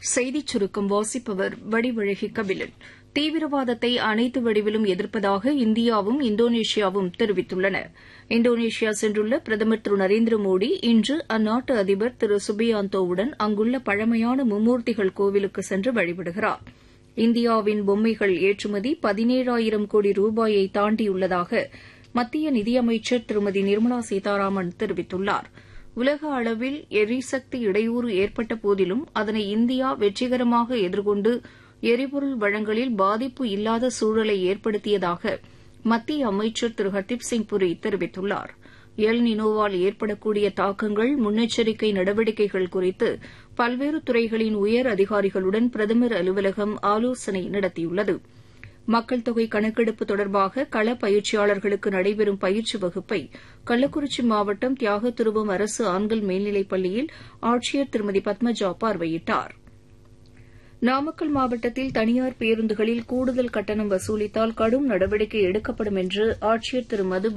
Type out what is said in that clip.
செய்திச் சுருக்கம் வாசிப்பவர் வடிவழகி கபிலன் தீவிரவாதத்தை அனைத்து வடிவிலும் எதிர்ப்பதாக இந்தியாவும் இந்தோனேஷியாவும் தெரிவித்துள்ளன இந்தோனேஷியா சென்றுள்ள பிரதமர் திரு நரேந்திர மோடி இன்று அந்நாட்டு அதிபர் திரு சுபியாந்தோவுடன் அங்குள்ள பழமையான மும்மூர்த்திகள் கோவிலுக்கு சென்று வழிபடுகிறார் இந்தியாவின் பொம்மைகள் ஏற்றுமதி பதினேழாயிரம் கோடி ரூபாயை தாண்டியுள்ளதாக மத்திய நிதியமைச்சர் திருமதி நிர்மலா சீதாராமன் தெரிவித்துள்ளார் உலக அளவில் எரிசக்தி இடையூறு ஏற்பட்ட போதிலும் அதனை இந்தியா வெற்றிகரமாக எதிர்கொண்டு எரிபொருள் வழங்கலில் பாதிப்பு இல்லாத சூழலை ஏற்படுத்தியதாக மத்திய அமைச்சர் திரு ஹர்தீப் சிங் புரி தெரிவித்துள்ளார் எல் நினோவால் ஏற்படக்கூடிய தாக்கங்கள் முன்னெச்சரிக்கை நடவடிக்கைகள் குறித்து பல்வேறு துறைகளின் உயர் அதிகாரிகளுடன் பிரதமர் அலுவலகம் ஆலோசனை நடத்தியுள்ளது மக்கள் தொகை கணக்கெடுப்பு தொடர்பாக கள பயிற்சியாளர்களுக்கு நடைபெறும் பயிற்சி வகுப்பை கள்ளக்குறிச்சி மாவட்டம் தியாகத்துருவம் அரசு ஆண்கள் மேல்நிலைப் பள்ளியில் ஆட்சியர் திருமதி பத்மஜா பார்வையிட்டார் நாமக்கல் மாவட்டத்தில் தனியார் பேருந்துகளில் கூடுதல் கட்டணம் வசூலித்தால் கடும் நடவடிக்கை எடுக்கப்படும் என்று ஆட்சியர் திரு மது